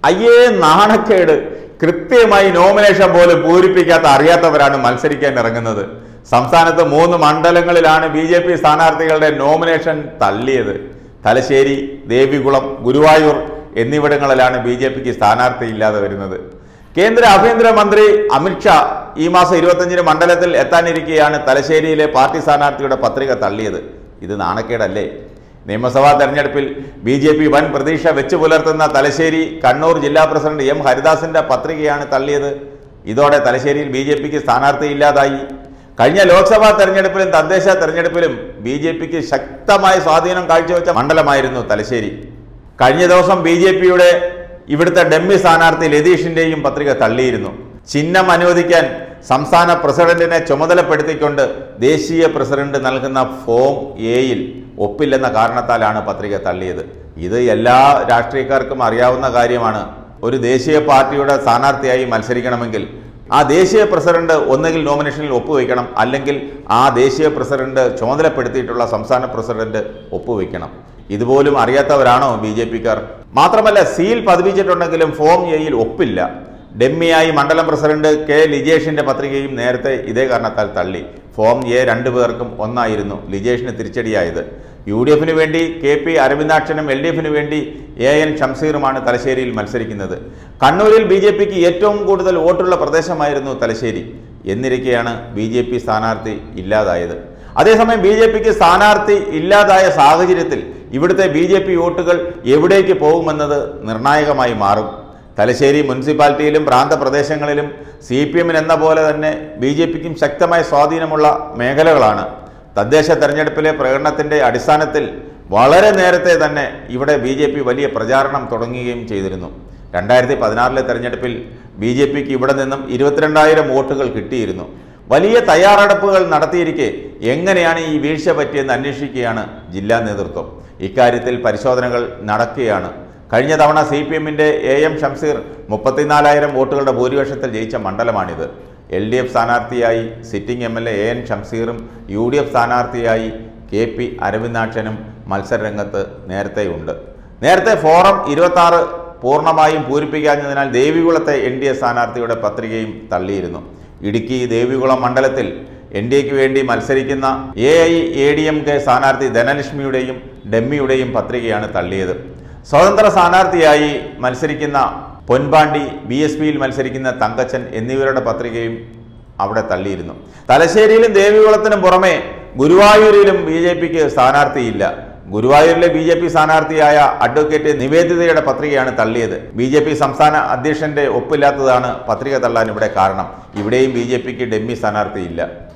അയ്യേ നാണക്കേട് കൃത്യമായി നോമിനേഷൻ പോലും പൂരിപ്പിക്കാത്ത അറിയാത്തവരാണ് മത്സരിക്കാൻ ഇറങ്ങുന്നത് സംസ്ഥാനത്ത് മൂന്ന് മണ്ഡലങ്ങളിലാണ് ബി ജെ പി സ്ഥാനാർത്ഥികളുടെ നോമിനേഷൻ തള്ളിയത് തലശ്ശേരി ദേവികുളം ഗുരുവായൂർ എന്നിവിടങ്ങളിലാണ് ബി ജെ പിക്ക് സ്ഥാനാർത്ഥി ഇല്ലാതെ വരുന്നത് കേന്ദ്ര ആഭ്യന്തരമന്ത്രി അമിത്ഷാ ഈ മാസം ഇരുപത്തഞ്ചിന് മണ്ഡലത്തിൽ എത്താനിരിക്കെയാണ് തലശ്ശേരിയിലെ പാർട്ടി സ്ഥാനാർത്ഥിയുടെ പത്രിക തള്ളിയത് ഇത് നാണക്കേടല്ലേ നിയമസഭാ തെരഞ്ഞെടുപ്പിൽ ബി ജെ പി വൻ പ്രതീക്ഷ വെച്ചു പുലർത്തുന്ന തലശ്ശേരി കണ്ണൂർ ജില്ലാ പ്രസിഡന്റ് എം ഹരിദാസിന്റെ പത്രികയാണ് തള്ളിയത് ഇതോടെ തലശ്ശേരിയിൽ ബി ജെ പിക്ക് സ്ഥാനാർത്ഥി ഇല്ലാതായി കഴിഞ്ഞ ലോക്സഭാ തെരഞ്ഞെടുപ്പിലും തദ്ദേശ തെരഞ്ഞെടുപ്പിലും ബി ജെ പിക്ക് ശക്തമായ സ്വാധീനം കാഴ്ചവെച്ച മണ്ഡലമായിരുന്നു തലശ്ശേരി കഴിഞ്ഞ ദിവസം ബി ജെ പിയുടെ ഇവിടുത്തെ ഡെമ്മി സ്ഥാനാർത്ഥി ലതീഷിന്റെയും പത്രിക തള്ളിയിരുന്നു ചിഹ്നം അനുവദിക്കാൻ സംസ്ഥാന പ്രസിഡന്റിനെ ചുമതലപ്പെടുത്തിക്കൊണ്ട് ദേശീയ പ്രസിഡന്റ് നൽകുന്ന ഫോം എയിൽ ഒപ്പില്ലെന്ന കാരണത്താലാണ് പത്രിക തള്ളിയത് ഇത് എല്ലാ രാഷ്ട്രീയക്കാർക്കും അറിയാവുന്ന കാര്യമാണ് ഒരു ദേശീയ പാർട്ടിയുടെ സ്ഥാനാർത്ഥിയായി മത്സരിക്കണമെങ്കിൽ ആ ദേശീയ പ്രസിഡന്റ് ഒന്നുകിൽ നോമിനേഷനിൽ ഒപ്പുവെക്കണം അല്ലെങ്കിൽ ആ ദേശീയ പ്രസിഡന്റ് ചുമതലപ്പെടുത്തിയിട്ടുള്ള സംസ്ഥാന പ്രസിഡന്റ് ഒപ്പുവെക്കണം ഇതുപോലും അറിയാത്തവരാണോ ബി ജെ പിക്കാർ മാത്രമല്ല സീൽ പതിപ്പിച്ചിട്ടുണ്ടെങ്കിലും ഫോം എയിൽ ഒപ്പില്ല ഡെമ്മിയായി മണ്ഡലം പ്രസിഡന്റ് കെ ലിജേഷിന്റെ പത്രികയും നേരത്തെ ഇതേ കാരണത്താൽ തള്ളി ഫോം എ രണ്ടു പേർക്കും ഒന്നായിരുന്നു ലിജേഷിന് തിരിച്ചടിയായത് യു ഡി എഫിന് വേണ്ടി കെ പി അരവിന്ദാക്ഷനും എൽ ഡി എഫിന് വേണ്ടി എ എൻ ഷംസീറുമാണ് തലശ്ശേരിയിൽ മത്സരിക്കുന്നത് കണ്ണൂരിൽ ബി ജെ പിക്ക് ഏറ്റവും കൂടുതൽ വോട്ടുള്ള പ്രദേശമായിരുന്നു തലശ്ശേരി എന്നിരിക്കെയാണ് ബി ജെ പി സ്ഥാനാർത്ഥി ഇല്ലാതായത് അതേസമയം ബി ജെ പിക്ക് സ്ഥാനാർത്ഥി ഇല്ലാതായ സാഹചര്യത്തിൽ ഇവിടുത്തെ ബി ജെ പി വോട്ടുകൾ എവിടേക്ക് പോകുമെന്നത് നിർണായകമായി മാറും തലശ്ശേരി മുനിസിപ്പാലിറ്റിയിലും പ്രാന്തപ്രദേശങ്ങളിലും സി പി എമ്മിന് എന്ന പോലെ തന്നെ ബി ജെ പിക്കും ശക്തമായ സ്വാധീനമുള്ള മേഖലകളാണ് തദ്ദേശ തെരഞ്ഞെടുപ്പിലെ പ്രകടനത്തിന്റെ അടിസ്ഥാനത്തിൽ വളരെ നേരത്തെ തന്നെ ഇവിടെ ബി ജെ പി വലിയ പ്രചാരണം തുടങ്ങുകയും ചെയ്തിരുന്നു രണ്ടായിരത്തി പതിനാറിലെ തെരഞ്ഞെടുപ്പിൽ ബി ജെ പിക്ക് ഇവിടെ നിന്നും ഇരുപത്തിരണ്ടായിരം വോട്ടുകൾ കിട്ടിയിരുന്നു വലിയ തയ്യാറെടുപ്പുകൾ നടത്തിയിരിക്കെ എങ്ങനെയാണ് ഈ വീഴ്ച പറ്റിയെന്ന് അന്വേഷിക്കുകയാണ് ജില്ലാ നേതൃത്വം ഇക്കാര്യത്തിൽ പരിശോധനകൾ നടക്കുകയാണ് കഴിഞ്ഞ തവണ സി പി എമ്മിൻ്റെ എ എം ഷംസീർ മുപ്പത്തിനാലായിരം വോട്ടുകളുടെ ഭൂരിപക്ഷത്തിൽ ജയിച്ച മണ്ഡലമാണിത് എൽ ഡി എഫ് സ്ഥാനാർത്ഥിയായി sitting M L A N ഷംസീറും യു ഡി എഫ് സ്ഥാനാർത്ഥിയായി കെ പി അരവിന്ദാക്ഷനും മത്സരരംഗത്ത് നേരത്തെയുണ്ട് നേരത്തെ ഫോറം ഇരുപത്തി ആറ് പൂർണ്ണമായും പൂരിപ്പിക്കാഞ്ഞതിനാൽ ദേവികുളത്തെ എൻ ഡി എ സ്ഥാനാർത്ഥിയുടെ പത്രികയും തള്ളിയിരുന്നു ഇടുക്കി ദേവികുളം മണ്ഡലത്തിൽ എൻ ഡി എക്ക് വേണ്ടി മത്സരിക്കുന്ന A I A D M K സ്ഥാനാർത്ഥി ധനലക്ഷ്മിയുടെയും ഡെമ്മിയുടെയും പത്രികയാണ് തള്ളിയത് സ്വതന്ത്ര സ്ഥാനാർത്ഥിയായി മത്സരിക്കുന്ന പൊൻപാണ്ടി ബി എസ് പിയിൽ മത്സരിക്കുന്ന തങ്കച്ചൻ എന്നിവരുടെ പത്രികയും അവിടെ തള്ളിയിരുന്നു തലശ്ശേരിയിലും ദേവികുളത്തിനും പുറമെ ഗുരുവായൂരിലും ബി ജെ പിക്ക് സ്ഥാനാർത്ഥിയില്ല ഗുരുവായൂരിലെ ബി ജെ പി സ്ഥാനാർത്ഥിയായ അഡ്വക്കേറ്റ് നിവേദിതയുടെ പത്രികയാണ് തള്ളിയത് ബി ജെ പി സംസ്ഥാന അധ്യക്ഷന്റെ ഒപ്പില്ലാത്തതാണ് പത്രിക തള്ളാൻ ഇവിടെ കാരണം ഇവിടെയും ബി ജെ പിക്ക് ഡെമ്മി സ്ഥാനാർത്ഥിയില്ല